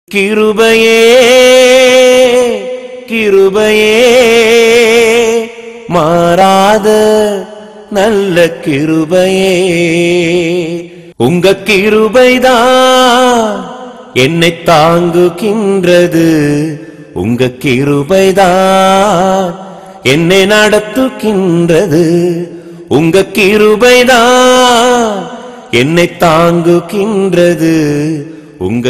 கிருபையே கிருபையே மாறாத நல்ல கிருபையே உங்க கிருபைதான் என்னை தாங்குகின்றது உங்க கிருபைதான் என்னை நடத்துகின்றது உங்க கிருபைதான் என்னை தாங்குகின்றது உங்க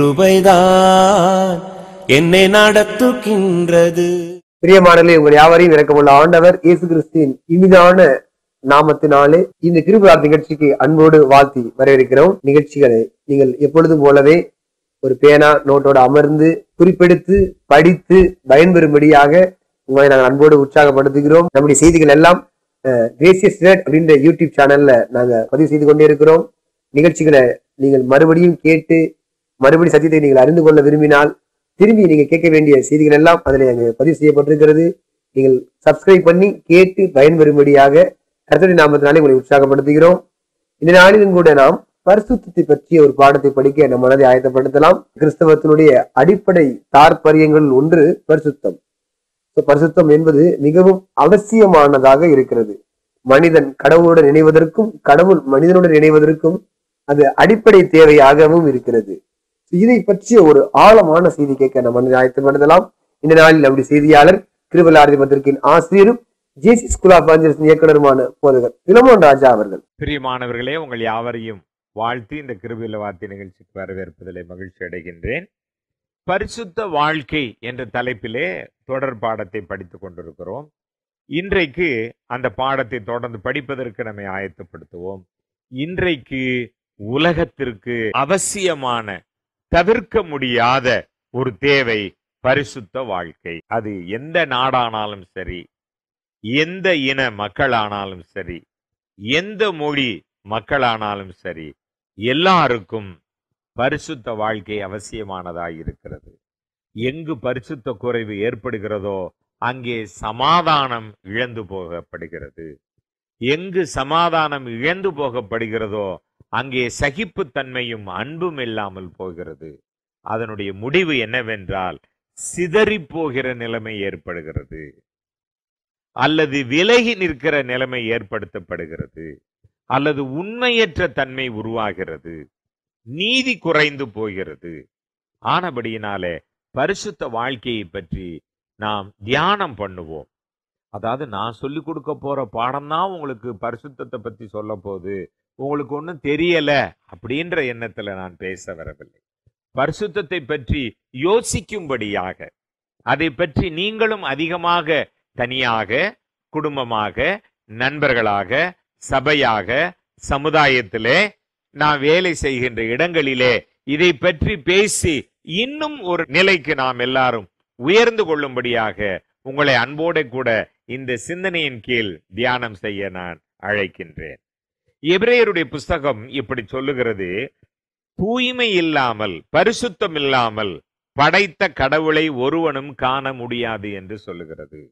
கிருபைதான் என்னை நடத்துகின்றது பிரியமானலே உங்கள் யாவரையும் இறக்கமுள்ள ஆண்டவர் இயேசு கிறிஸ்துவின் இனிதான நாமத்தினாலே இந்த கிருபார் நிகழ்ச்சிக்கு அன்போடு வாழ்த்தி வரவேற்கிறோம் நிகழ்ச்சிகளை நீங்கள் எப்பொழுதும் போலவே ஒரு பேனா நோட்டோட அமர்ந்து குறிப்பெடுத்து படித்து பயன்பெறும்படியாக உங்களை நாங்கள் அன்போடு உற்சாகப்படுத்துகிறோம் நம்முடைய செய்திகள் எல்லாம் கிரேசியஸ் வேர்ட் அப்படின்ற யூடியூப் சேனல்ல நாங்க பதிவு செய்து கொண்டே இருக்கிறோம் நிகழ்ச்சிகளை நீங்கள் மறுபடியும் கேட்டு மறுபடி சத்தியத்தை நீங்கள் அறிந்து கொள்ள விரும்பினால் திரும்பி நீங்க கேட்க வேண்டிய செய்திகள் எல்லாம் அதில் அங்கு பதிவு செய்யப்பட்டிருக்கிறது நீங்கள் சப்ஸ்கிரைப் பண்ணி கேட்டு பயன்பெறும்படியாக கர்த்தருடைய நாமத்தினாலே உங்களை உற்சாகப்படுத்துகிறோம் இந்த நாளிலும் கூட நாம் பரிசுத்தத்தை பற்றிய ஒரு பாடத்தை படிக்க நம் மனதை ஆயத்தப்படுத்தலாம் கிறிஸ்தவத்தினுடைய அடிப்படை தாற்பரியங்கள் ஒன்று பரிசுத்தம் So, பரிசுத்தம் என்பது மிகவும் அவசியமானதாக இருக்கிறது மனிதன் கடவுளுடன் இணைவதற்கும் கடவுள் மனிதனுடன் இணைவதற்கும் அது அடிப்படை தேவையாகவும் இருக்கிறது So, இதை பற்றிய ஒரு ஆழமான செய்தி கேட்க நம்ம மனதை ஆயத்தப்படுத்தலாம் இந்த நாளில் நம்முடைய செய்தியாளர் கிருபலாரதி பத்திரிகையின் ஆசிரியரும் ஜேசி ஸ்கூல் ஆஃப் ஆஞ்சல்ஸ் இயக்குனருமான போதகர் பிலமோன் ராஜா அவர்கள் பிரியமானவர்களே உங்கள் யாவரையும் வாழ்த்தி இந்த கிருபில வார்த்தை நிகழ்ச்சிக்கு வரவேற்பதிலே மகிழ்ச்சி அடைகின்றேன் பரிசுத்த வாழ்க்கை என்ற தலைப்பிலே தொடர் பாடத்தை படித்துக் கொண்டிருக்கிறோம் இன்றைக்கு அந்த பாடத்தை தொடர்ந்து படிப்பதற்கு நம்மை ஆயத்தப்படுத்துவோம் இன்றைக்கு உலகத்திற்கு அவசியமான தவிர்க்க முடியாத ஒரு தேவை பரிசுத்த வாழ்க்கை அது எந்த நாடானாலும் சரி எந்த இன மக்களானாலும் சரி எந்த மொழி மக்களானாலும் சரி எல்லாருக்கும் பரிசுத்த வாழ்க்கை அவசியமானதாய் இருக்கிறது எங்கு பரிசுத்த குறைவு ஏற்படுகிறதோ அங்கே சமாதானம் இழந்து போகப்படுகிறது எங்கு சமாதானம் இழந்து போகப்படுகிறதோ அங்கே சகிப்புத்தன்மையும் அன்பும் இல்லாமல் போகிறது அதனுடைய முடிவு என்னவென்றால் சிதறிப் போகிற நிலைமை ஏற்படுகிறது அல்லது விலகி நிற்கிற நிலைமை ஏற்படுத்தப்படுகிறது அல்லது உண்மையற்ற தன்மை உருவாகிறது நீதி குறைந்து போகிறது ஆனபடியினாலே பரிசுத்த வாழ்க்கையை பற்றி நாம் தியானம் பண்ணுவோம் அதாவது நான் சொல்லி கொடுக்க போற பாடம் தான் உங்களுக்கு பரிசுத்தத்தை பத்தி சொல்ல போகுது உங்களுக்கு ஒன்றும் தெரியல அப்படின்ற எண்ணத்துல நான் பேச வரவில்லை பரிசுத்தத்தை பற்றி யோசிக்கும்படியாக அதை பற்றி நீங்களும் அதிகமாக தனியாக குடும்பமாக நண்பர்களாக சபையாக சமுதாயத்திலே நான் வேலை செய்கின்ற இடங்களிலே இதை பற்றி பேசி இன்னும் ஒரு நிலைக்கு நாம் எல்லாரும் உயர்ந்து கொள்ளும்படியாக உங்களை அன்போடு கூட இந்த சிந்தனையின் கீழ் தியானம் செய்ய நான் அழைக்கின்றேன் எபிரேயருடைய புஸ்தகம் இப்படி சொல்லுகிறது தூய்மை இல்லாமல் பரிசுத்தம் இல்லாமல் படைத்த கடவுளை ஒருவனும் காண முடியாது என்று சொல்லுகிறது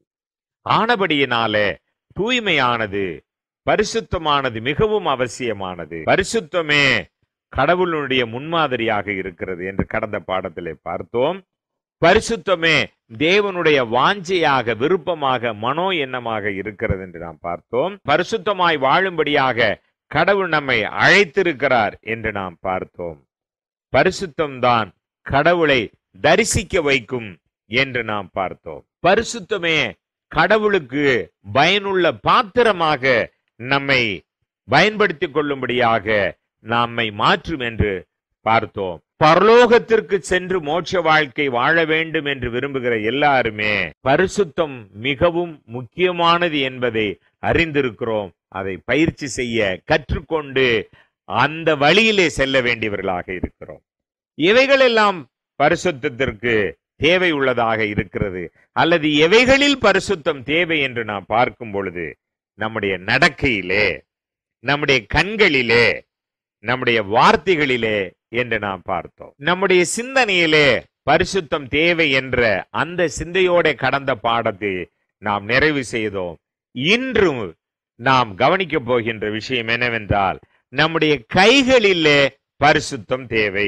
ஆனபடியினாலே தூய்மையானது பரிசுத்தமானது மிகவும் அவசியமானது பரிசுத்தமே கடவுளுடைய முன்மாதிரியாக இருக்கிறது என்று கடந்த பாடத்திலே பார்த்தோம் பரிசுத்தமே தேவனுடைய வாஞ்சையாக விருப்பமாக மனோ எண்ணமாக இருக்கிறது என்று நாம் பார்த்தோம் பரிசுத்தமாய் வாழும்படியாக கடவுள் நம்மை அழைத்திருக்கிறார் என்று நாம் பார்த்தோம் பரிசுத்தம்தான் கடவுளை தரிசிக்க வைக்கும் என்று நாம் பார்த்தோம் பரிசுத்தமே கடவுளுக்கு பயனுள்ள பாத்திரமாக நம்மை பயன்படுத்திக் கொள்ளும்படியாக நம்மை மாற்றும் என்று பார்த்தோம் பரலோகத்திற்கு சென்று மோட்ச வாழ்க்கை வாழ வேண்டும் என்று விரும்புகிற எல்லாருமே பரிசுத்தம் மிகவும் முக்கியமானது என்பதை அறிந்திருக்கிறோம் அதை பயிற்சி செய்ய கற்றுக்கொண்டு அந்த வழியிலே செல்ல வேண்டியவர்களாக இருக்கிறோம் இவைகளெல்லாம் பரிசுத்தத்திற்கு தேவை உள்ளதாக இருக்கிறது அல்லது எவைகளில் பரிசுத்தம் தேவை என்று நாம் பார்க்கும் பொழுது நம்முடைய நடக்கையிலே நம்முடைய கண்களிலே நம்முடைய வார்த்தைகளிலே என்று நாம் பார்த்தோம் நம்முடைய சிந்தனையிலே பரிசுத்தம் தேவை என்ற அந்த சிந்தையோட கடந்த பாடத்தை நாம் நிறைவு செய்தோம் இன்று நாம் கவனிக்க போகின்ற விஷயம் என்னவென்றால் நம்முடைய கைகளிலே பரிசுத்தம் தேவை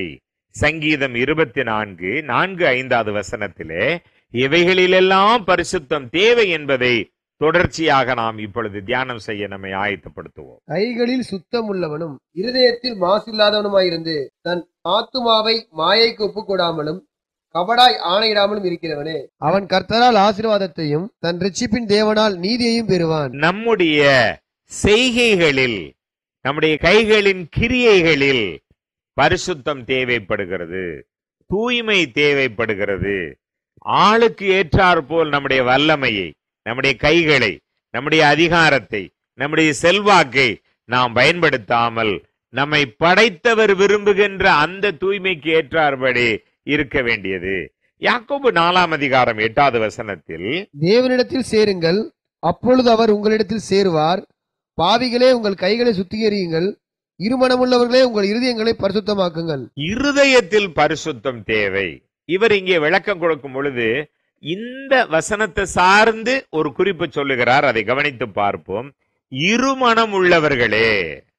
சங்கீதம் இருபத்தி நான்கு நான்கு ஐந்தாவது வசனத்திலே இவைகளிலெல்லாம் பரிசுத்தம் தேவை என்பதை தொடர்ச்சியாக நாம் இப்பொழுது தியானம் செய்ய நம்மை ஆயத்தப்படுத்துவோம் கைகளில் சுத்தம் உள்ளவனும் இருதயத்தில் மாசில்லாதவனுமாயிருந்து தன் ஆத்துமாவை மாயைக்கு ஒப்புக்கொடாமலும் கபடாய் ஆணையிடாமலும் இருக்கிறவனே அவன் கர்த்தரால் ஆசீர்வாதத்தையும் தன் ரிச்சிப்பின் தேவனால் நீதியையும் பெறுவான் நம்முடைய செய்கைகளில் நம்முடைய கைகளின் கிரியைகளில் பரிசுத்தம் தேவைப்படுகிறது தூய்மை தேவைப்படுகிறது ஆளுக்கு ஏற்றாற் போல் நம்முடைய வல்லமையை நம்முடைய கைகளை நம்முடைய அதிகாரத்தை நம்முடைய செல்வாக்கை நாம் பயன்படுத்தாமல் நம்மை படைத்தவர் விரும்புகின்ற அந்த தூய்மைக்கு ஏற்றார்படி இருக்க வேண்டியது யாக்கோபு நாலாம் அதிகாரம் எட்டாவது வசனத்தில் தேவனிடத்தில் சேருங்கள் அப்பொழுது அவர் உங்களிடத்தில் சேருவார் பாவிகளே உங்கள் கைகளை சுத்திகரியுங்கள் இருமனமுள்ளவர்களே உங்கள் இருதயங்களை பரிசுத்தமாக்குங்கள் இருதயத்தில் பரிசுத்தம் தேவை இவர் இங்கே விளக்கம் கொடுக்கும் பொழுது இந்த வசனத்தை சார்ந்து ஒரு குறிப்பு சொல்லுகிறார் அதை கவனித்து பார்ப்போம் இருமனம் உள்ளவர்களே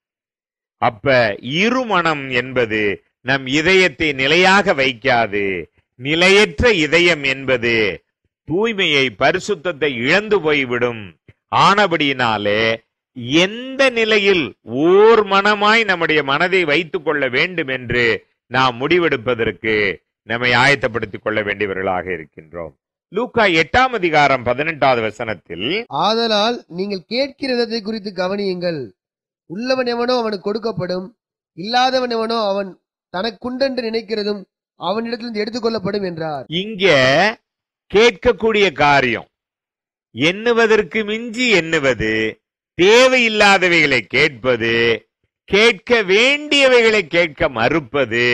அப்ப இருமனம் என்பது நம் இதயத்தை நிலையாக வைக்காது நிலையற்ற இதயம் என்பது தூய்மையை பரிசுத்தத்தை இழந்து போய்விடும் ஆனபடியினாலே எந்த நிலையில் ஓர் மனமாய் நம்முடைய மனதை வைத்துக் கொள்ள வேண்டும் என்று நாம் முடிவெடுப்பதற்கு நம்மை ஆயத்தப்படுத்திக் கொள்ள வேண்டியவர்களாக இருக்கின்றோம் லூக்கா எட்டாம் அதிகாரம் பதினெட்டாவது வசனத்தில் ஆதலால் நீங்கள் கேட்கிற விதத்தை குறித்து கவனியுங்கள் உள்ளவன் எவனோ அவனுக்கு கொடுக்கப்படும் இல்லாதவன் எவனோ அவன் தனக்குண்டென்று நினைக்கிறதும் அவனிடத்திலிருந்து எடுத்துக்கொள்ளப்படும் என்றார் இங்க கேட்கக்கூடிய காரியம் எண்ணுவதற்கு மிஞ்சி எண்ணுவது தேவையில்லாதவைகளை கேட்பது கேட்க வேண்டியவைகளை கேட்க மறுப்பது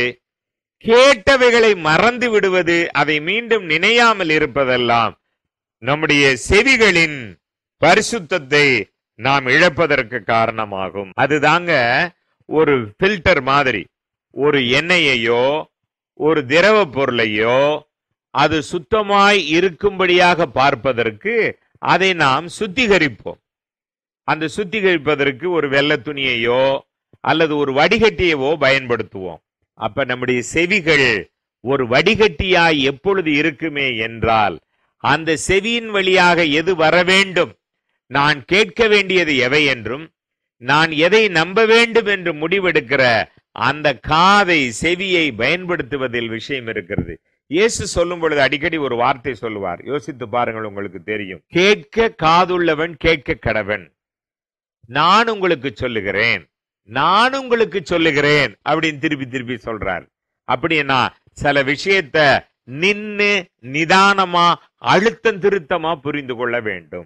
கேட்டவைகளை மறந்து விடுவது அதை மீண்டும் நினையாமல் இருப்பதெல்லாம் நம்முடைய செவிகளின் பரிசுத்தத்தை நாம் இழப்பதற்கு காரணமாகும் அதுதாங்க ஒரு ஃபில்டர் மாதிரி ஒரு எண்ணெயையோ ஒரு திரவ பொருளையோ அது சுத்தமாய் இருக்கும்படியாக பார்ப்பதற்கு அதை நாம் சுத்திகரிப்போம் அந்த சுத்திகரிப்பதற்கு ஒரு வெள்ளை துணியையோ அல்லது ஒரு வடிகட்டியவோ பயன்படுத்துவோம் அப்ப நம்முடைய செவிகள் ஒரு வடிகட்டியாய் எப்பொழுது இருக்குமே என்றால் அந்த செவியின் வழியாக எது வர வேண்டும் நான் கேட்க வேண்டியது எவை என்றும் நான் எதை நம்ப வேண்டும் என்று முடிவெடுக்கிற அந்த காதை செவியை பயன்படுத்துவதில் விஷயம் இருக்கிறது இயேசு சொல்லும் பொழுது அடிக்கடி ஒரு வார்த்தை சொல்லுவார் யோசித்து பாருங்கள் உங்களுக்கு தெரியும் கேட்க காதுள்ளவன் கேட்க கடவன் நான் உங்களுக்கு சொல்லுகிறேன் நான் உங்களுக்கு சொல்லுகிறேன் அப்படின்னு திருப்பி திருப்பி சொல்றார் அப்படின்னா சில விஷயத்த நின்னு நிதானமா அழுத்தம் திருத்தமா புரிந்து கொள்ள வேண்டும்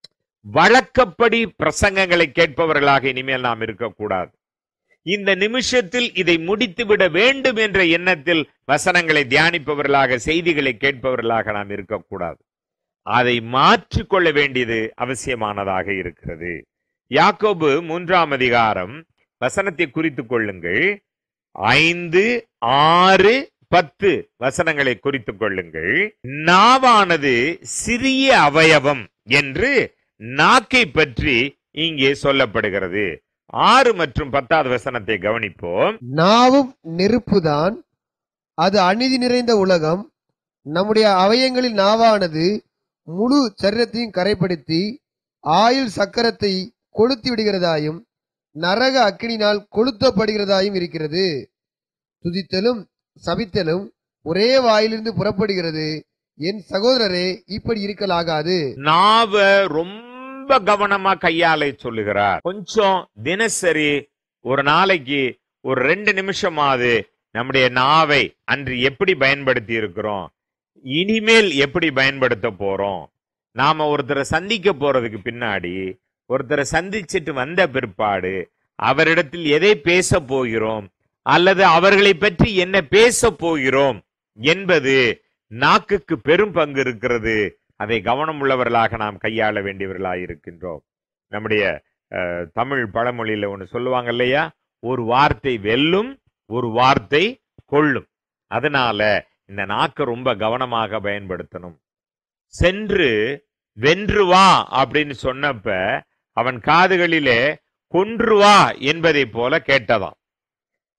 வழக்கப்படி பிரசங்கங்களை கேட்பவர்களாக இனிமேல் நாம் இருக்கக்கூடாது இந்த நிமிஷத்தில் இதை முடித்துவிட வேண்டும் என்ற எண்ணத்தில் வசனங்களை தியானிப்பவர்களாக செய்திகளை கேட்பவர்களாக நாம் இருக்கக்கூடாது அதை மாற்றிக்கொள்ள வேண்டியது அவசியமானதாக இருக்கிறது யாக்கோபு மூன்றாம் அதிகாரம் வசனத்தை குறித்துக் கொள்ளுங்கள் ஐந்து ஆறு பத்து வசனங்களை குறித்துக் கொள்ளுங்கள் நாவானது சிறிய அவயவம் என்று நாக்கை பற்றி இங்கே சொல்லப்படுகிறது ஆறு மற்றும் பத்தாவது வசனத்தை கவனிப்போம் நாவும் நெருப்புதான் அது அநீதி நிறைந்த உலகம் நம்முடைய அவயங்களில் நாவானது முழு சரீரத்தையும் கரைப்படுத்தி ஆயுள் சக்கரத்தை கொளுத்தி விடுகிறதாயும் நரக அக்கினினால் கொளுத்தப்படுகிறதாயும் இருக்கிறது துதித்தலும் சபித்தலும் ஒரே வாயிலிருந்து புறப்படுகிறது என் சகோதரரே இப்படி இருக்கலாகாது நாவ ரொம்ப கவனமா கையாள சொல்லுகிறார் கொஞ்சம் தினசரி ஒரு நாளைக்கு ஒரு ரெண்டு நிமிஷமாவது நம்முடைய நாவை அன்று எப்படி பயன்படுத்தி இருக்கிறோம் இனிமேல் எப்படி பயன்படுத்த போறோம் நாம ஒருத்தரை சந்திக்க போறதுக்கு பின்னாடி ஒருத்தரை சந்திச்சிட்டு வந்த பிற்பாடு அவரிடத்தில் எதை பேச போகிறோம் அல்லது அவர்களை பற்றி என்ன பேச போகிறோம் என்பது நாக்குக்கு பெரும் பங்கு இருக்கிறது அதை கவனம் உள்ளவர்களாக நாம் கையாள வேண்டியவர்களாக இருக்கின்றோம் நம்முடைய அஹ், தமிழ் பழமொழியில ஒன்று சொல்லுவாங்க இல்லையா ஒரு வார்த்தை வெல்லும் ஒரு வார்த்தை கொள்ளும் அதனால இந்த நாக்கை ரொம்ப கவனமாக பயன்படுத்தணும் சென்று வென்று வா அப்படின்னு சொன்னப்ப அவன் காதுகளிலே கொன்று வா என்பதை போல கேட்டதாம்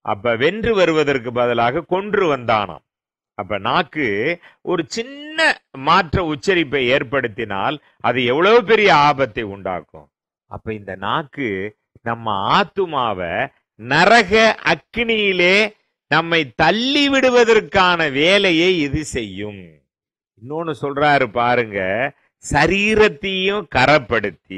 அப்ப வென்று வருவதற்கு பதிலாக கொன்று வந்தானாம் அப்ப நாக்கு ஒரு சின்ன மாற்ற உச்சரிப்பை ஏற்படுத்தினால் அது எவ்வளவு பெரிய ஆபத்தை உண்டாக்கும் அப்ப இந்த நாக்கு நம்ம ஆத்துமாவை நரக அக்னியிலே நம்மை தள்ளி விடுவதற்கான வேலையை இது செய்யும் இன்னொன்னு சொல்றாரு பாருங்க சரீரத்தையும் கரப்படுத்தி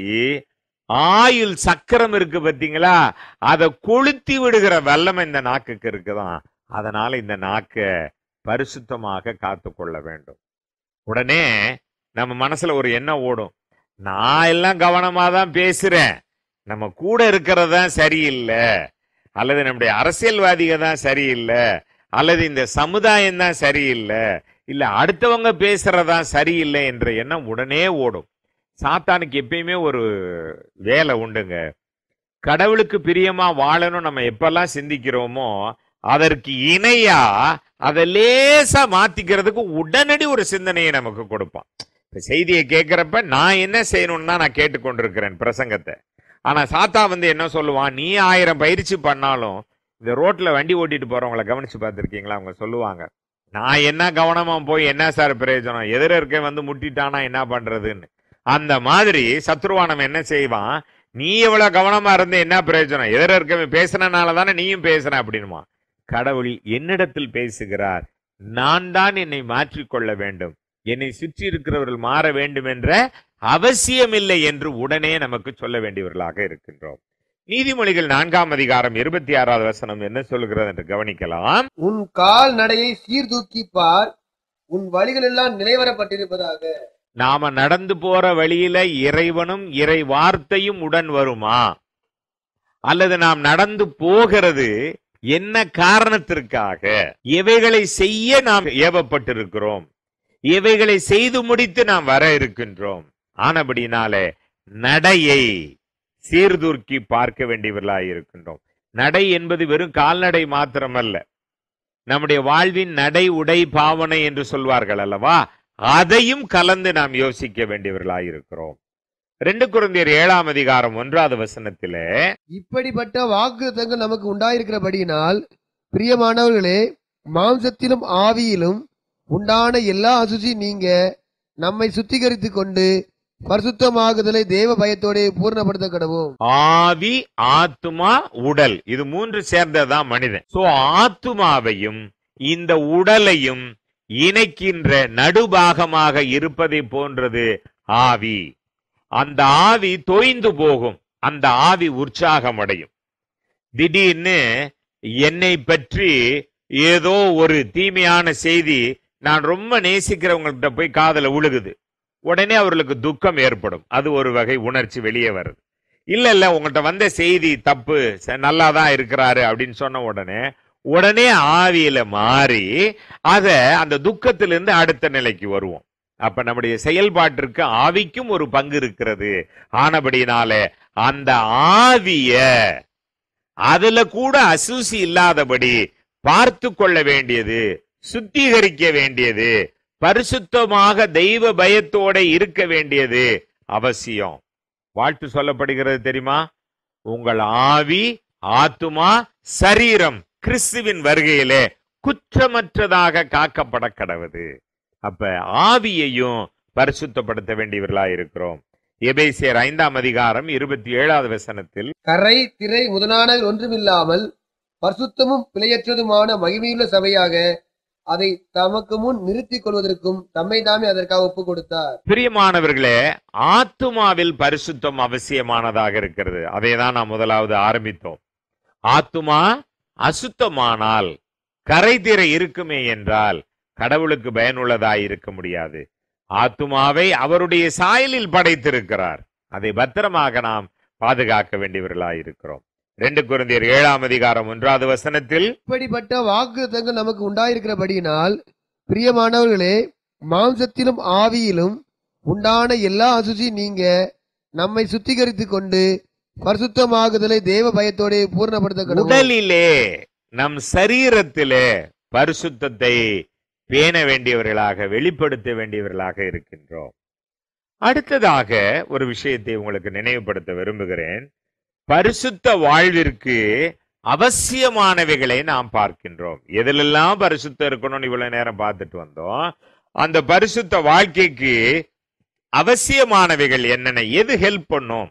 ஆயுள் சக்கரம் இருக்கு பாத்தீங்களா அதை கொளுத்தி விடுகிற வல்லமை இந்த நாக்குக்கு இருக்குதான் அதனால இந்த நாக்க பரிசுத்தமாக காத்து கொள்ள வேண்டும் உடனே நம்ம மனசுல ஒரு எண்ணம் ஓடும் நான் எல்லாம் கவனமா தான் பேசுறேன் நம்ம கூட இருக்கிறது தான் சரியில்லை அல்லது நம்முடைய அரசியல்வாதிக தான் சரியில்லை அல்லது இந்த சமுதாயம் தான் சரியில்லை இல்ல அடுத்தவங்க பேசுறதா சரியில்லை என்ற எண்ணம் உடனே ஓடும் சாத்தானுக்கு எப்பயுமே ஒரு வேலை உண்டுங்க கடவுளுக்கு பிரியமா வாழணும் நம்ம எப்பெல்லாம் சிந்திக்கிறோமோ அதற்கு இணையா அதை லேசா மாத்திக்கிறதுக்கு உடனடி ஒரு சிந்தனையை நமக்கு கொடுப்பான் இப்ப செய்தியை கேட்கிறப்ப நான் என்ன செய்யணும்னு தான் நான் கேட்டுக்கொண்டிருக்கிறேன் பிரசங்கத்தை ஆனா சாத்தா வந்து என்ன சொல்லுவான் நீ ஆயிரம் பயிற்சி பண்ணாலும் இந்த ரோட்ல வண்டி ஓட்டிட்டு போறவங்கள கவனிச்சு பார்த்திருக்கீங்களா அவங்க சொல்லுவாங்க நான் என்ன கவனமா போய் என்ன சார் பிரயோஜனம் எதிர இருக்க வந்து முட்டிட்டானா என்ன பண்றதுன்னு அந்த மாதிரி சத்ருவானம் என்ன செய்வான் நீ எவ்வளவு கவனமா இருந்து என்ன பிரயோஜனம் எதிர இருக்கவன் பேசுனனால தானே நீயும் பேசுன அப்படின்னுமா கடவுள் என்னிடத்தில் பேசுகிறார் நான் தான் என்னை மாற்றிக்கொள்ள வேண்டும் என்னை சுற்றி இருக்கிறவர்கள் மாற வேண்டும் என்ற அவசியமில்லை என்று உடனே நமக்கு சொல்ல வேண்டியவர்களாக இருக்கின்றோம் நீதிமொழிகள் நான்காம் அதிகாரம் இருபத்தி ஆறாவது வசனம் என்ன சொல்கிறது என்று கவனிக்கலாம் உன் கால் நடையை சீர்தூக்கி பார் உன் வழிகள் எல்லாம் நிலைவரப்பட்டிருப்பதாக நாம நடந்து போற வழியில இறைவனும் இறை வார்த்தையும் உடன் வருமா அல்லது நாம் நடந்து போகிறது என்ன காரணத்திற்காக எவைகளை செய்ய நாம் ஏவப்பட்டிருக்கிறோம் எவைகளை செய்து முடித்து நாம் வர இருக்கின்றோம் ஆனபடினாலே நடையை சீர்தூக்கி பார்க்க வேண்டியவர்களாய் இருக்கின்றோம் நடை என்பது வெறும் கால்நடை மாத்திரமல்ல நம்முடைய வாழ்வின் நடை உடை பாவனை என்று சொல்வார்கள் அல்லவா அதையும் கலந்து நாம் யோசிக்க வேண்டியவர்களாய் இருக்கிறோம் ரெண்டு குருந்தியர் ஏழாம் அதிகாரம் ஒன்றாவது வசனத்திலே இப்படிப்பட்ட வாக்குத்தங்கள் நமக்கு உண்டாயிருக்கிறபடியினால் பிரியமானவர்களே மாம்சத்திலும் ஆவியிலும் உண்டான எல்லா அசுசி நீங்க நம்மை சுத்திகரித்துக் கொண்டு பரிசுத்தமாகுதலை தேவ பயத்தோட பூர்ணப்படுத்த கடவும் ஆவி ஆத்துமா உடல் இது மூன்று சேர்ந்ததுதான் மனிதன் சோ ஆத்துமாவையும் இந்த உடலையும் இணைக்கின்ற நடுபாகமாக இருப்பதை போன்றது ஆவி அந்த ஆவி தொய்ந்து போகும் அந்த ஆவி உற்சாகம் அடையும் திடீர்னு என்னை பற்றி ஏதோ ஒரு தீமையான செய்தி நான் ரொம்ப நேசிக்கிறவங்கள்ட்ட போய் காதல உழுகுது உடனே அவர்களுக்கு துக்கம் ஏற்படும் அது ஒரு வகை உணர்ச்சி வெளியே வருது இல்ல இல்ல உங்கள்கிட்ட வந்த செய்தி தப்பு ச- நல்லாதான் இருக்கிறாரு அப்படின்னு சொன்ன உடனே உடனே ஆவியில மாறி அத அந்த துக்கத்திலிருந்து அடுத்த நிலைக்கு வருவோம் அப்ப நம்முடைய செயல்பாட்டிற்கு ஆவிக்கும் ஒரு பங்கு இருக்கிறது ஆனபடினாலே அந்த ஆவிய அதுல கூட அசூசி இல்லாதபடி பார்த்து கொள்ள வேண்டியது சுத்திகரிக்க வேண்டியது பரிசுத்தமாக தெய்வ பயத்தோட இருக்க வேண்டியது அவசியம் வாழ்த்து சொல்லப்படுகிறது தெரியுமா உங்கள் ஆவி ஆத்துமா சரீரம் கிறிஸ்துவின் வருகையிலே குற்றமற்றதாக காக்கப்பட கடவுது அப்ப ஆவியையும் பரிசுத்தப்படுத்த வேண்டியவர்களா இருக்கிறோம் எபேசியர் ஐந்தாம் அதிகாரம் இருபத்தி ஏழாவது வசனத்தில் கரை திரை முதலான ஒன்றுமில்லாமல் பரிசுத்தமும் பிழையற்றதுமான மகிமையுள்ள சபையாக அதை தமக்கு முன் நிறுத்திக் கொள்வதற்கும் தம்மை தாமே அதற்காக ஒப்பு கொடுத்தார் பிரியமானவர்களே ஆத்துமாவில் பரிசுத்தம் அவசியமானதாக இருக்கிறது அதை தான் நாம் முதலாவது ஆரம்பித்தோம் ஆத்துமா அசுத்தமானால் கரைதிரை இருக்குமே என்றால் கடவுளுக்கு பயனுள்ளதாய் இருக்க முடியாது ஆத்துமாவை அவருடைய சாயலில் படைத்திருக்கிறார் அதை பத்திரமாக நாம் பாதுகாக்க வேண்டியவர்களாய் இருக்கிறோம் ரெண்டு குருந்தியர் ஏழாம் அதிகாரம் ஒன்றாவது வசனத்தில் இப்படிப்பட்ட வாக்குத்தங்கள் நமக்கு உண்டாயிருக்கிறபடியினால் பிரியமானவர்களே மாம்சத்திலும் ஆவியிலும் உண்டான எல்லா அசுசி நீங்க நம்மை சுத்திகரித்துக் கொண்டு பரிசுத்தமாகுதலை தேவ பயத்தோட பூர்ணப்படுத்த கடவுள் உடலிலே நம் சரீரத்திலே பரிசுத்தத்தை பேண வேண்டியவர்களாக வெளிப்படுத்த வேண்டியவர்களாக இருக்கின்றோம் அடுத்ததாக ஒரு விஷயத்தை உங்களுக்கு நினைவுபடுத்த விரும்புகிறேன் பரிசுத்த வாழ்விற்கு அவசியமானவைகளை நாம் பார்க்கின்றோம் எதிலெல்லாம் பரிசுத்தம் இருக்கணும்னு இவ்வளவு நேரம் பார்த்துட்டு வந்தோம் அந்த பரிசுத்த வாழ்க்கைக்கு அவசியமானவைகள் என்னென்ன எது ஹெல்ப் பண்ணும்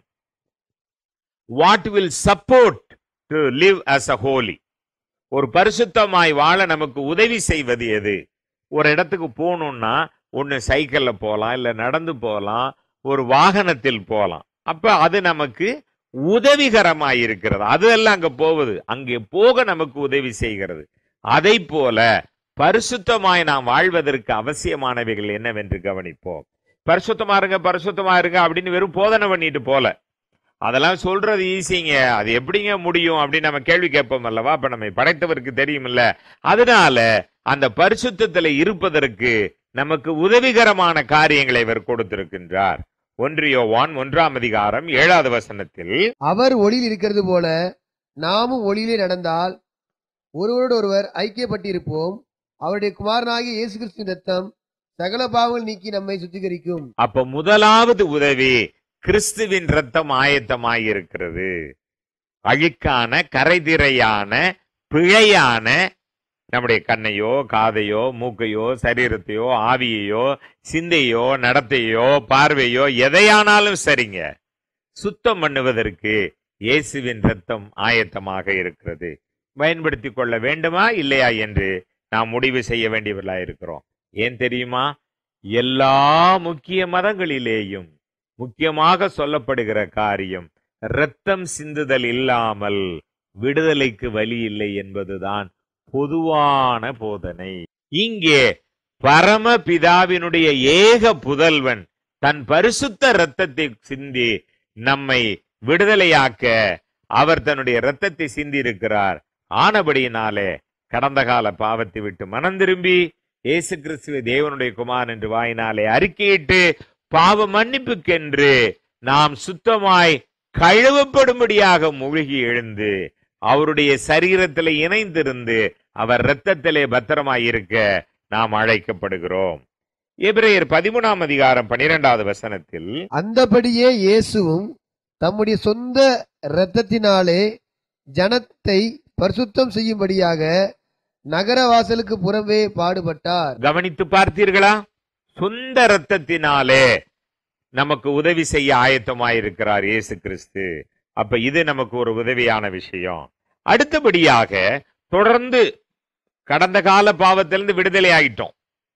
what will support to live us a holy ஒரு பரிசுத்தமாய் வாழ நமக்கு உதவி செய்வது எது ஒரு இடத்துக்கு போகணும்னா ஒன்று சைக்கிள்ல போகலாம் இல்லை நடந்து போகலாம் ஒரு வாகனத்தில் போகலாம் அப்ப அது நமக்கு உதவிகரமாய் இருக்கிறது அதெல்லாம் அங்க போகுது அங்கே போக நமக்கு உதவி செய்கிறது அதை போல பரிசுத்தமாய் நாம் வாழ்வதற்கு அவசியமானவைகள் என்னவென்று கவனிப்போம் பரிசுத்தமா இருங்க பரிசுத்தமா இருங்க அப்படின்னு வெறும் போதனை பண்ணிட்டு போல அதெல்லாம் சொல்றது ஈஸிங்க அது எப்படிங்க முடியும் அப்படின்னு நம்ம கேள்வி கேட்போம் அல்லவா அப்ப நம்மை படைத்தவருக்கு தெரியுமில்ல அதனால அந்த பரிசுத்தத்துல இருப்பதற்கு நமக்கு உதவிகரமான காரியங்களை இவர் கொடுத்திருக்கின்றார் ஒன்றியோவான் ஒன்றாம் அதிகாரம் ஏழாவது வசனத்தில் அவர் ஒளியில் இருக்கிறது போல நாமும் ஒளியிலே நடந்தால் ஒருவரோடு ஒருவர் ஐக்கியப்பட்டிருப்போம் அவருடைய குமாரனாகிய இயேசு கிறிஸ்துவின் ரத்தம் சகல பாவங்கள் நீக்கி நம்மை சுத்திகரிக்கும் அப்ப முதலாவது உதவி கிறிஸ்துவின் ரத்தம் ஆயத்தமாயிருக்கிறது அழுக்கான கரைதிரையான பிழையான நம்முடைய கண்ணையோ காதையோ மூக்கையோ சரீரத்தையோ ஆவியையோ சிந்தையோ நடத்தையோ பார்வையோ எதையானாலும் சரிங்க சுத்தம் பண்ணுவதற்கு இயேசுவின் ரத்தம் ஆயத்தமாக இருக்கிறது பயன்படுத்தி கொள்ள வேண்டுமா இல்லையா என்று நாம் முடிவு செய்ய வேண்டியவர்களா இருக்கிறோம் ஏன் தெரியுமா எல்லா முக்கிய மதங்களிலேயும் முக்கியமாக சொல்லப்படுகிற காரியம் இரத்தம் சிந்துதல் இல்லாமல் விடுதலைக்கு வழி இல்லை என்பதுதான் பொதுவான போதனை இங்கே பரமபிதாவினுடைய ஏக புதல்வன் தன் பரிசுத்த இரத்தத்தை சிந்தி நம்மை விடுதலையாக்க அவர் தன்னுடைய இரத்தத்தை சிந்தி இருக்கிறார் ஆனபடியினாலே கடந்த கால பாவத்தை விட்டு மனம் திரும்பி இயேசு கிறிஸ்துவை தேவனுடைய குமாரன் என்று வாயினாலே அறிக்கையிட்டு பாவ மன்னிப்புக்கென்று நாம் சுத்தமாய் கழுவப்படும்படியாக மூழ்கி எழுந்து அவருடைய சரீரத்திலே இணைந்திருந்து அவர் இரத்தத்திலே பத்திரமாய் இருக்க நாம் அழைக்கப்படுகிறோம் எபிரேயர் பதிமூணாம் அதிகாரம் பனிரெண்டாவது வசனத்தில் அந்தபடியே இயேசுவும் தம்முடைய சொந்த இரத்தத்தினாலே ஜனத்தை பரிசுத்தம் செய்யும்படியாக நகர வாசலுக்கு புறம்பே பாடுபட்டார் கவனித்து பார்த்தீர்களா சொந்த இரத்தத்தினாலே நமக்கு உதவி செய்ய ஆயத்தமாயிருக்கிறார் இயேசு கிறிஸ்து அப்ப இது நமக்கு ஒரு உதவியான விஷயம் அடுத்தபடியாக தொடர்ந்து கடந்த கால பாவத்திலிருந்து விடுதலை ஆயிட்டோம்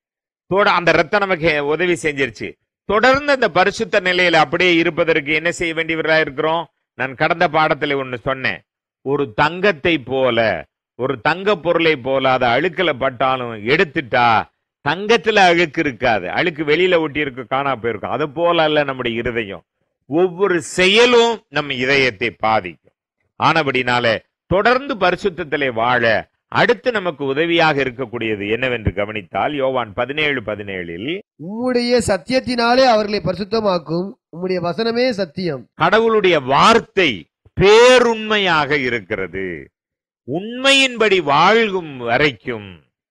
தொட அந்த ரத்தம் நமக்கு உதவி செஞ்சிருச்சு தொடர்ந்து அந்த பரிசுத்த நிலையில அப்படியே இருப்பதற்கு என்ன செய்ய வேண்டியவர்களா இருக்கிறோம் நான் கடந்த பாடத்துல ஒண்ணு சொன்னேன் ஒரு தங்கத்தை போல ஒரு தங்க பொருளை போல அதை அழுக்கல பட்டாலும் எடுத்துட்டா தங்கத்துல அழுக்கு இருக்காது அழுக்கு வெளியில ஒட்டி இருக்கு காணா போயிருக்கும் அது போல அல்ல நம்முடைய இருதயம் ஒவ்வொரு செயலும் நம்ம இதயத்தை பாதிக்கும் ஆனபடினால தொடர்ந்து பரிசுத்தத்திலே வாழ அடுத்து நமக்கு உதவியாக இருக்கக்கூடியது என்னவென்று கவனித்தால் யோவான் பதினேழு பதினேழில் உம்முடைய சத்தியத்தினாலே அவர்களை பரிசுத்தமாக்கும் உம்முடைய வசனமே சத்தியம் கடவுளுடைய வார்த்தை பேருண்மையாக இருக்கிறது உண்மையின்படி வாழ்கும் வரைக்கும்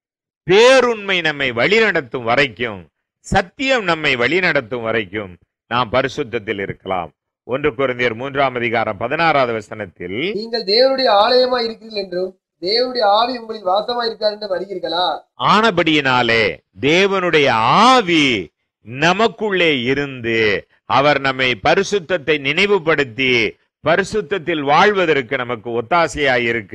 பேருண்மை நம்மை வழிநடத்தும் வரைக்கும் சத்தியம் நம்மை வழிநடத்தும் வரைக்கும் நாம் பரிசுத்தத்தில் இருக்கலாம் ஒன்று குருந்தியர் மூன்றாம் அதிகாரம் பதினாறாவது வசனத்தில் நீங்கள் தேவனுடைய ஆலயமா இருக்கிறீர்கள் என்றும் தேவனுடைய ஆவி உங்களில் வாசமா இருக்கார் என்று அறிகிறீர்களா ஆனபடியினாலே தேவனுடைய ஆவி நமக்குள்ளே இருந்து அவர் நம்மை பரிசுத்தத்தை நினைவுபடுத்தி பரிசுத்தத்தில் வாழ்வதற்கு நமக்கு ஒத்தாசையாய் இருக்க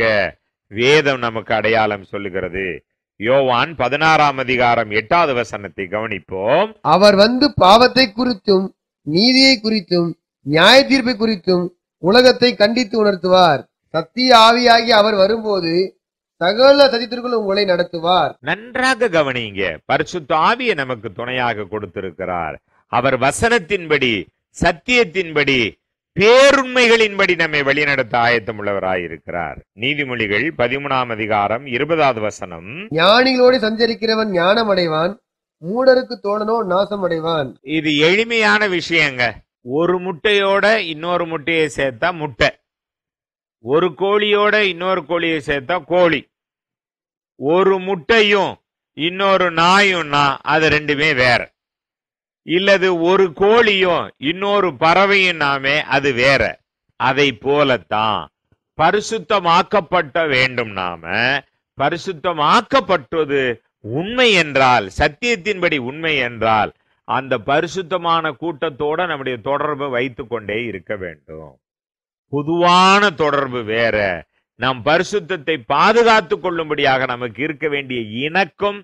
வேதம் நமக்கு அடையாளம் சொல்லுகிறது யோவான் பதினாறாம் அதிகாரம் எட்டாவது வசனத்தை கவனிப்போம் அவர் வந்து பாவத்தை குறித்தும் நீதியை குறித்தும் நியாய தீர்ப்பை குறித்தும் உலகத்தை கண்டித்து உணர்த்துவார் சத்திய ஆவியாகி அவர் வரும்போது சகல சதித்திற்குள் உங்களை நடத்துவார் நன்றாக கவனிங்க பரிசுத்த ஆவியை நமக்கு துணையாக கொடுத்திருக்கிறார் அவர் வசனத்தின்படி சத்தியத்தின்படி பேருண்மைகளின்படி நம்மை வழிநடத்த ஆயத்தம் உள்ளவராயிருக்கிறார் நீதிமொழிகள் பதிமூணாம் அதிகாரம் இருபதாவது வசனம் ஞானிகளோடு சஞ்சரிக்கிறவன் ஞானம் அடைவான் மூடருக்கு தோழனோ நாசம் அடைவான் இது எளிமையான விஷயங்க ஒரு முட்டையோட இன்னொரு முட்டையை சேர்த்தா முட்டை ஒரு கோழியோட இன்னொரு கோழியை சேர்த்தா கோழி ஒரு முட்டையும் இன்னொரு நாயும்னா அது ரெண்டுமே வேற இல்லது ஒரு கோழியும் இன்னொரு பறவையும் நாமே அது வேற அதை போலத்தான் பரிசுத்தமாக்கப்பட்ட வேண்டும் நாம பரிசுத்தமாக்கப்பட்டது உண்மை என்றால் சத்தியத்தின்படி உண்மை என்றால் அந்த பரிசுத்தமான கூட்டத்தோட நம்முடைய தொடர்பை வைத்துக் கொண்டே இருக்க வேண்டும் பொதுவான தொடர்பு வேற நாம் பரிசுத்தத்தை பாதுகாத்துக் கொள்ளும்படியாக நமக்கு இருக்க வேண்டிய இணக்கம்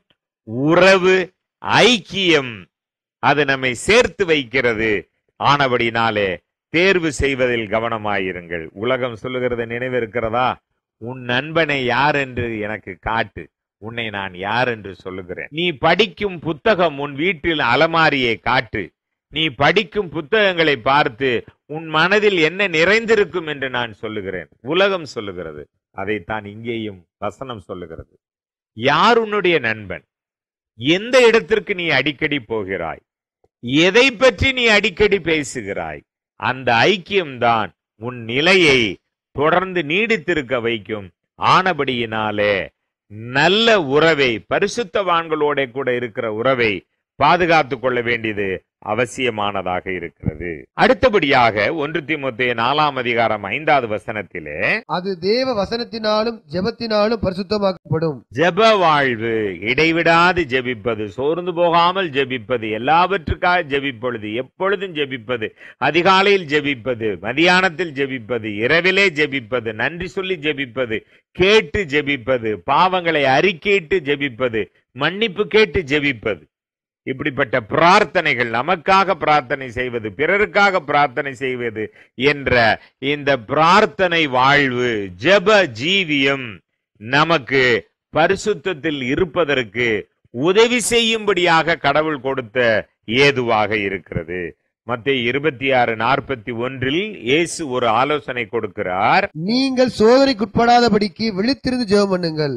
உறவு ஐக்கியம் அது நம்மை சேர்த்து வைக்கிறது ஆனபடினாலே தேர்வு செய்வதில் கவனமாயிருங்கள் உலகம் சொல்லுகிறது நினைவிருக்கிறதா உன் நண்பனை யார் என்று எனக்கு காட்டு உன்னை நான் யார் என்று சொல்லுகிறேன் நீ படிக்கும் புத்தகம் உன் வீட்டில் அலமாரியை காட்டு நீ படிக்கும் புத்தகங்களை பார்த்து உன் மனதில் என்ன நிறைந்திருக்கும் என்று நான் சொல்லுகிறேன் உலகம் சொல்லுகிறது அதைத்தான் இங்கேயும் வசனம் சொல்லுகிறது யார் உன்னுடைய நண்பன் எந்த இடத்திற்கு நீ அடிக்கடி போகிறாய் எதை பற்றி நீ அடிக்கடி பேசுகிறாய் அந்த ஐக்கியம்தான் உன் நிலையை தொடர்ந்து நீடித்திருக்க வைக்கும் ஆனபடியினாலே நல்ல உறவை பரிசுத்தவான்களோட கூட இருக்கிற உறவை பாதுகாத்துக் கொள்ள வேண்டியது அவசியமானதாக இருக்கிறது அடுத்தபடியாக ஒன்று தீமோத்தேயு நாலாம் அதிகாரம் ஐந்தாவது வசனத்திலே அது தேவ வசனத்தினாலும் ஜெபத்தினாலும் பரிசுத்தமாக்கப்படும் ஜெப வாழ்வு இடைவிடாது ஜெபிப்பது சோர்ந்து போகாமல் ஜெபிப்பது எல்லாவற்றுக்காக ஜெபிப்பொழுது எப்பொழுதும் ஜெபிப்பது அதிகாலையில் ஜெபிப்பது மதியானத்தில் ஜெபிப்பது இரவிலே ஜெபிப்பது நன்றி சொல்லி ஜெபிப்பது கேட்டு ஜெபிப்பது பாவங்களை அறிக்கையிட்டு ஜெபிப்பது மன்னிப்பு கேட்டு ஜெபிப்பது இப்படிப்பட்ட பிரார்த்தனைகள் நமக்காக பிரார்த்தனை செய்வது பிறருக்காக பிரார்த்தனை செய்வது என்ற இந்த பிரார்த்தனை வாழ்வு ஜெப ஜீவியம் நமக்கு பரிசுத்தத்தில் இருப்பதற்கு உதவி செய்யும்படியாக கடவுள் கொடுத்த ஏதுவாக இருக்கிறது மத்திய இருபத்தி ஆறு நாற்பத்தி ஒன்றில் இயேசு ஒரு ஆலோசனை கொடுக்கிறார் நீங்கள் சோதனைக்குட்படாதபடிக்கு விழித்திருந்து ஜெபம் பண்ணுங்கள்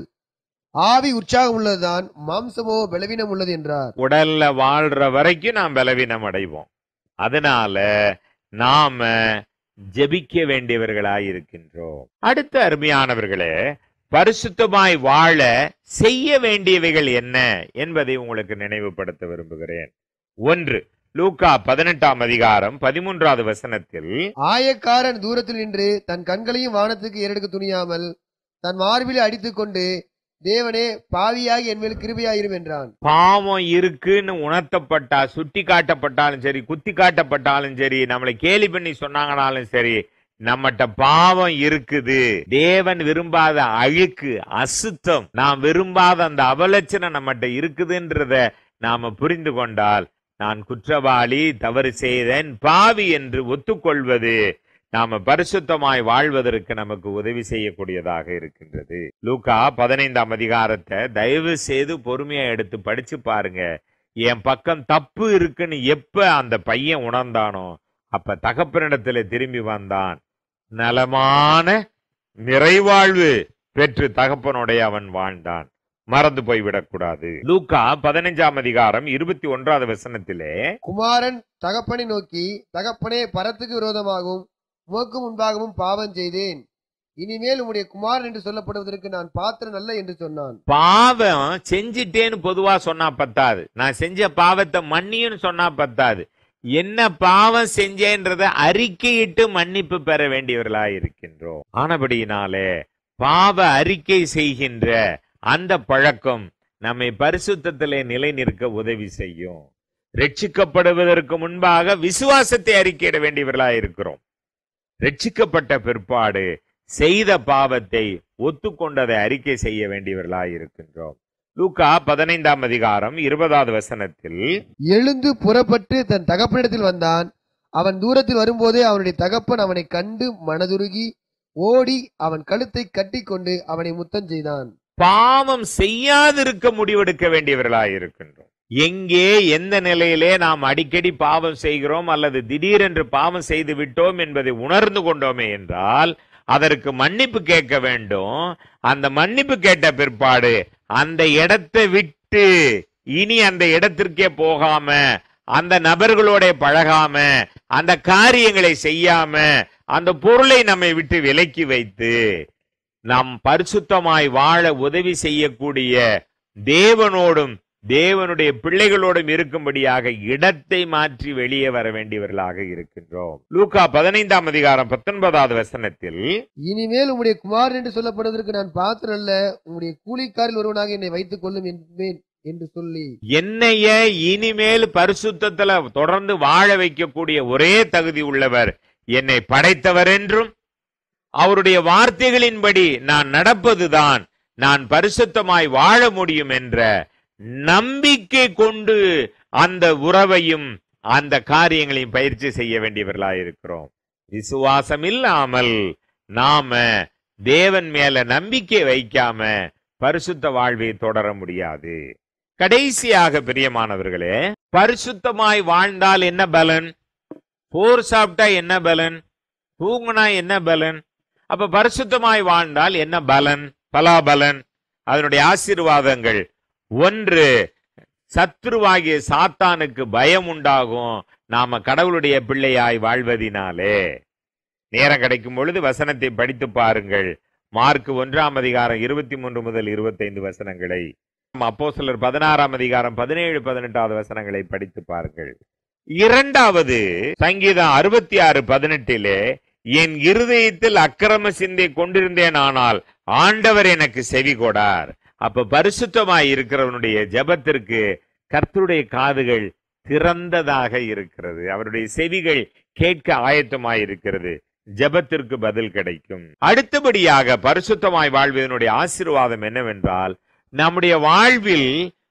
ஆவி உற்சாகம் உள்ளதுதான் மாம்சமோ பலவீனம் உள்ளது என்றார் உடல்ல வாழ்ற வரைக்கும் நாம் பலவீனம் அடைவோம் அதனால நாம ஜெபிக்க வேண்டியவர்களாய் இருக்கின்றோம் அடுத்த அருமையானவர்களே பரிசுத்தமாய் வாழ செய்ய வேண்டியவைகள் என்ன என்பதை உங்களுக்கு நினைவுபடுத்த விரும்புகிறேன் ஒன்று லூக்கா பதினெட்டாம் அதிகாரம் பதிமூன்றாவது வசனத்தில் ஆயக்காரன் தூரத்தில் நின்று தன் கண்களையும் வானத்துக்கு ஏறெடுக்க துணியாமல் தன் மார்பிலே அடித்துக்கொண்டு தேவனே பாவியாகி என் மேல் கிருபையாயிரும் என்றான் பாவம் இருக்குன்னு உணர்த்தப்பட்டா சுட்டி காட்டப்பட்டாலும் சரி குத்தி காட்டப்பட்டாலும் சரி நம்மளை கேலி பண்ணி சொன்னாங்கனாலும் சரி நம்மகிட்ட பாவம் இருக்குது தேவன் விரும்பாத அழுக்கு அசுத்தம் நாம் விரும்பாத அந்த அவலட்சணம் நம்மகிட்ட இருக்குதுன்றத நாம புரிந்து கொண்டால் நான் குற்றவாளி தவறு செய்தேன் பாவி என்று ஒத்துக்கொள்வது நாம பரிசுத்தமாய் வாழ்வதற்கு நமக்கு உதவி செய்யக்கூடியதாக இருக்கின்றது லூக்கா பதினைந்தாம் அதிகாரத்தை தயவு செய்து பொறுமையா எடுத்து படிச்சு பாருங்க என் பக்கம் தப்பு இருக்குன்னு எப்ப அந்த பையன் உணர்ந்தானோ அப்ப தகப்பனிடத்துல திரும்பி வந்தான் நலமான நிறைவாழ்வு பெற்று தகப்பனுடைய அவன் வாழ்ந்தான் மறந்து போய்விடக்கூடாது லூக்கா பதினைஞ்சாம் அதிகாரம் இருபத்தி ஒன்றாவது வசனத்திலே குமாரன் தகப்பனை நோக்கி தகப்பனே பரத்துக்கு விரோதமாகவும் உமக்கு முன்பாகவும் பாவம் செய்தேன் இனிமேல் உம்முடைய குமாரன் என்று சொல்லப்படுவதற்கு நான் பாத்திரம் அல்ல என்று சொன்னான் பாவம் செஞ்சிட்டேன்னு பொதுவா சொன்னா பத்தாது நான் செஞ்ச பாவத்தை மன்னியுன்னு சொன்னா பத்தாது என்ன பாவம் செஞ்சேன்றத அறிக்கையிட்டு மன்னிப்பு பெற வேண்டியவர்களா இருக்கின்றோம் ஆனபடியினாலே பாவ அறிக்கை செய்கின்ற அந்த பழக்கம் நம்மை பரிசுத்தத்திலே நிலை நிற்க உதவி செய்யும் ரட்சிக்கப்படுவதற்கு முன்பாக விசுவாசத்தை அறிக்கையிட வேண்டியவர்களா இருக்கிறோம் ரட்சிக்கப்பட்ட பிற்பாடு செய்த பாவத்தை ஒத்துக்கொண்டதை அறிக்கை செய்ய வேண்டியவர்களாய் இருக்கின்றோம் லூக்கா பதினைந்தாம் அதிகாரம் இருபதாவது வசனத்தில் எழுந்து புறப்பட்டு தன் தகப்பனிடத்தில் வந்தான் அவன் தூரத்தில் வரும்போதே அவனுடைய தகப்பன் அவனை கண்டு மனதுருகி ஓடி அவன் கழுத்தை கட்டிக்கொண்டு அவனை முத்தம் செய்தான் பாவம் செய்யாதிருக்க முடிவெடுக்க வேண்டியவர்களாய் இருக்கின்றோம் எங்கே எந்த நிலையிலே நாம் அடிக்கடி பாவம் செய்கிறோம் அல்லது திடீரென்று பாவம் செய்து விட்டோம் என்பதை உணர்ந்து கொண்டோமே என்றால் அதற்கு மன்னிப்பு கேட்க வேண்டும் அந்த மன்னிப்பு கேட்ட பிற்பாடு அந்த இடத்தை விட்டு இனி அந்த இடத்திற்கே போகாம அந்த நபர்களோட பழகாம அந்த காரியங்களை செய்யாம அந்த பொருளை நம்மை விட்டு விலக்கி வைத்து நாம் பரிசுத்தமாய் வாழ உதவி செய்யக்கூடிய தேவனோடும் தேவனுடைய பிள்ளைகளோடும் இருக்கும்படியாக இடத்தை மாற்றி வெளியே வர வேண்டியவர்களாக இருக்கின்றோம் லூக்கா பதினைந்தாம் அதிகாரம் பத்தொன்பதாவது வசனத்தில் இனிமேல் உம்முடைய குமாரன் என்று சொல்லப்படுவதற்கு நான் பாத்திரம் அல்ல உம்முடைய கூலிக்காரில் ஒருவனாக என்னை வைத்துக் கொள்ளும் என்பேன் என்று சொல்லி என்னைய இனிமேல் பரிசுத்தத்துல தொடர்ந்து வாழ வைக்கக்கூடிய ஒரே தகுதி உள்ளவர் என்னை படைத்தவர் என்றும் அவருடைய வார்த்தைகளின்படி நான் நடப்பதுதான் நான் பரிசுத்தமாய் வாழ முடியும் என்ற நம்பிக்கை கொண்டு அந்த உறவையும் அந்த காரியங்களையும் பயிற்சி செய்ய வேண்டியவர்களாய் இருக்கிறோம் விசுவாசம் இல்லாமல் நாம தேவன் மேல நம்பிக்கை வைக்காம பரிசுத்த வாழ்வை தொடர முடியாது கடைசியாக பிரியமானவர்களே பரிசுத்தமாய் வாழ்ந்தால் என்ன பலன் போர் சாப்பிட்டா என்ன பலன் தூங்குனா என்ன பலன் அப்ப பரிசுத்தமாய் வாழ்ந்தால் என்ன பலன் பலாபலன் அதனுடைய ஆசீர்வாதங்கள் ஒன்று சத்ருவாகிய சாத்தானுக்கு பயம் உண்டாகும் நாம கடவுளுடைய பிள்ளையாய் வாழ்வதினாலே நேரம் கிடைக்கும் பொழுது வசனத்தை படித்து பாருங்கள் மார்க் ஒன்றாம் அதிகாரம் இருபத்தி மூன்று முதல் இருபத்தைந்து வசனங்களை அப்போ சிலர் பதினாறாம் அதிகாரம் பதினேழு பதினெட்டாவது வசனங்களை படித்து பாருங்கள் இரண்டாவது சங்கீதம் அறுபத்தி ஆறு பதினெட்டிலே என் இருதயத்தில் அக்கிரம சிந்தை கொண்டிருந்தேன் ஆனால் ஆண்டவர் எனக்கு செவி கொடார் அப்ப பரிசுத்தமாய் இருக்கிறவனுடைய ஜெபத்திற்கு கர்த்தருடைய காதுகள் திறந்ததாக இருக்கிறது அவருடைய செவிகள் கேட்க ஆயத்தமாய் இருக்கிறது ஜெபத்திற்கு பதில் கிடைக்கும் அடுத்தபடியாக பரிசுத்தமாய் வாழ்வதனுடைய ஆசீர்வாதம் என்னவென்றால் நம்முடைய வாழ்வில்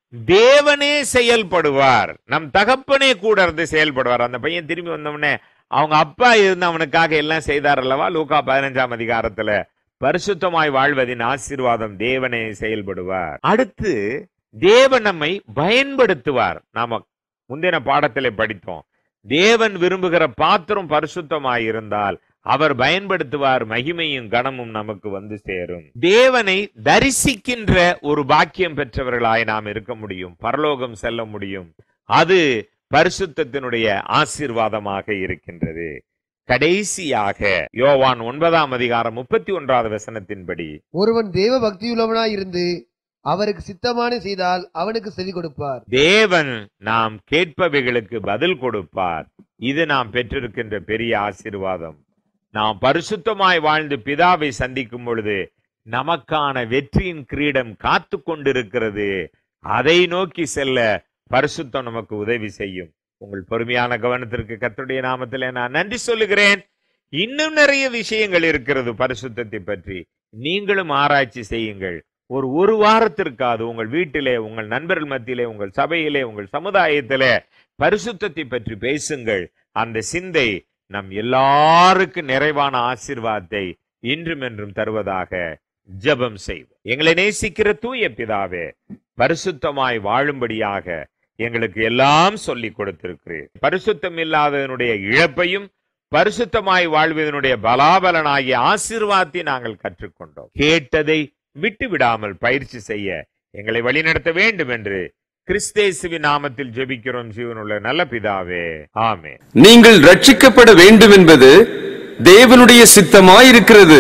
தேவனே செயல்படுவார் நம் தகப்பனே கூட இருந்து செயல்படுவார் அந்த பையன் திரும்பி வந்தவனே அவங்க அப்பா இருந்து அவனுக்காக எல்லாம் செய்தார் அல்லவா லூகா பதினஞ்சாம் அதிகாரத்துல பரிசுத்தமாய் வாழ்வதின் ஆசீர்வாதம் தேவனே செயல்படுவார் அடுத்து தேவன் நம்மை பயன்படுத்துவார் நாம முந்தின பாடத்திலே படித்தோம் தேவன் விரும்புகிற பாத்திரம் பரிசுத்தமாய் இருந்தால் அவர் பயன்படுத்துவார் மகிமையும் கனமும் நமக்கு வந்து சேரும் தேவனை தரிசிக்கின்ற ஒரு பாக்கியம் பெற்றவர்களாய் நாம் இருக்க முடியும் பரலோகம் செல்ல முடியும் அது பரிசுத்தத்தினுடைய ஆசீர்வாதமாக இருக்கின்றது கடைசியாக யோவான் ஒன்பதாம் அதிகாரம் முப்பத்தி ஒன்றாவது வசனத்தின்படி ஒருவன் தேவ பக்தியுள்ளவனாய் இருந்து அவருக்கு சித்தமான செய்தால் அவனுக்கு செவி கொடுப்பார் தேவன் நாம் கேட்பவைகளுக்கு பதில் கொடுப்பார் இது நாம் பெற்றிருக்கின்ற பெரிய ஆசீர்வாதம் நாம் பரிசுத்தமாய் வாழ்ந்து பிதாவை சந்திக்கும் பொழுது நமக்கான வெற்றியின் கிரீடம் காத்து கொண்டிருக்கிறது அதை நோக்கி செல்ல பரிசுத்தம் நமக்கு உதவி செய்யும் உங்கள் பொறுமையான கவனத்திற்கு கர்த்தருடைய நாமத்திலே நான் நன்றி சொல்லுகிறேன் இன்னும் நிறைய விஷயங்கள் இருக்கிறது பரிசுத்தத்தை பற்றி நீங்களும் ஆராய்ச்சி செய்யுங்கள் ஒரு ஒரு வாரத்திற்காவது உங்கள் வீட்டிலே உங்கள் நண்பர்கள் மத்தியிலே உங்கள் சபையிலே உங்கள் சமுதாயத்திலே பரிசுத்தத்தை பற்றி பேசுங்கள் அந்த சிந்தை நம் எல்லாருக்கும் நிறைவான ஆசீர்வாதத்தை இன்றும் என்றும் தருவதாக ஜெபம் செய்வோம் எங்களை நேசிக்கிற தூய பிதாவே பரிசுத்தமாய் வாழும்படியாக எங்களுக்கு எல்லாம் சொல்லி கொடுத்திருக்கிறேன் பரிசுத்தம் இல்லாததனுடைய இழப்பையும் பரிசுத்தமாய் வாழ்வதனுடைய பலாபலனாகிய ஆசீர்வாதத்தை நாங்கள் கற்றுக்கொண்டோம் கேட்டதை விட்டு விடாமல் பயிற்சி செய்ய எங்களை வழிநடத்த வேண்டும் என்று கிறிஸ்தேசுவின் நாமத்தில் ஜெபிக்கிறோம் ஜீவனுள்ள நல்ல பிதாவே ஆமே நீங்கள் ரட்சிக்கப்பட வேண்டும் என்பது தேவனுடைய சித்தமாயிருக்கிறது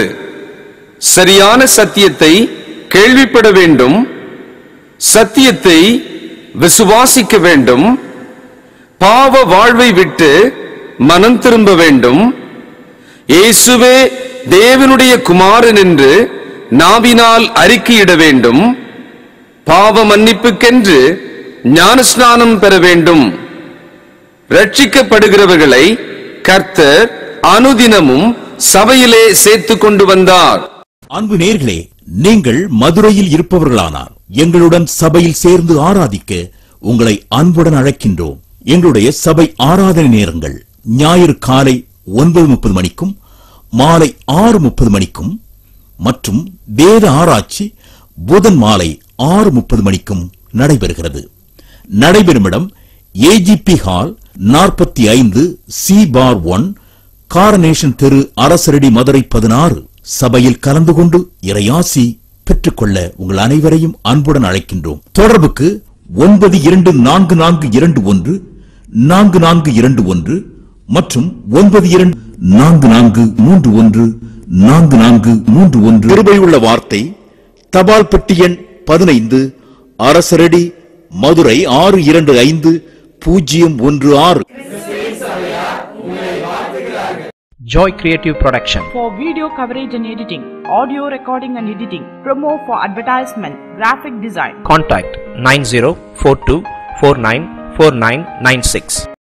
சரியான சத்தியத்தை கேள்விப்பட வேண்டும் சத்தியத்தை விசுவாசிக்க வேண்டும் பாவ வாழ்வை விட்டு மனம் திரும்ப வேண்டும் இயேசுவே தேவனுடைய குமாரன் என்று நாவினால் அறிக்கையிட வேண்டும் பாவ மன்னிப்புக்கென்று ஞானஸ்நானம் பெற வேண்டும் ரட்சிக்கப்படுகிறவர்களை கர்த்தர் அனுதினமும் சபையிலே சேர்த்து கொண்டு வந்தார் அன்பு நேர்களே நீங்கள் மதுரையில் இருப்பவர்களானார் எங்களுடன் சபையில் சேர்ந்து ஆராதிக்க உங்களை அன்புடன் அழைக்கின்றோம் எங்களுடைய சபை ஆராதனை நேரங்கள் ஞாயிறு காலை ஒன்பது முப்பது மணிக்கும் மாலை ஆறு முப்பது மணிக்கும் மற்றும் வேத ஆராய்ச்சி புதன் மாலை ஆறு முப்பது மணிக்கும் நடைபெறுகிறது நடைபெறும் இடம் ஏஜிபி ஹால் நாற்பத்தி ஐந்து சி பார் ஒன் காரனேஷன் தெரு அரசரடி மதுரை பதினாறு சபையில் கலந்து கொண்டு இறையாசி பெற்றுக்கொள்ள உங்கள் அனைவரையும் அன்புடன் அழைக்கின்றோம் தொடர்புக்கு ஒன்பது இரண்டு நான்கு நான்கு இரண்டு ஒன்று நான்கு நான்கு இரண்டு ஒன்று மற்றும் ஒன்பது இரண்டு நான்கு நான்கு மூன்று ஒன்று நான்கு நான்கு மூன்று ஒன்று கிருபையுள்ள வார்த்தை தபால் பெட்டி எண் பதினைந்து அரசரடி மதுரை ஆறு இரண்டு ஐந்து பூஜ்ஜியம் ஒன்று ஆறு Joy Creative Production. for video coverage and editing, audio recording and editing, promo for advertisement, graphic design. Contact 9042494996.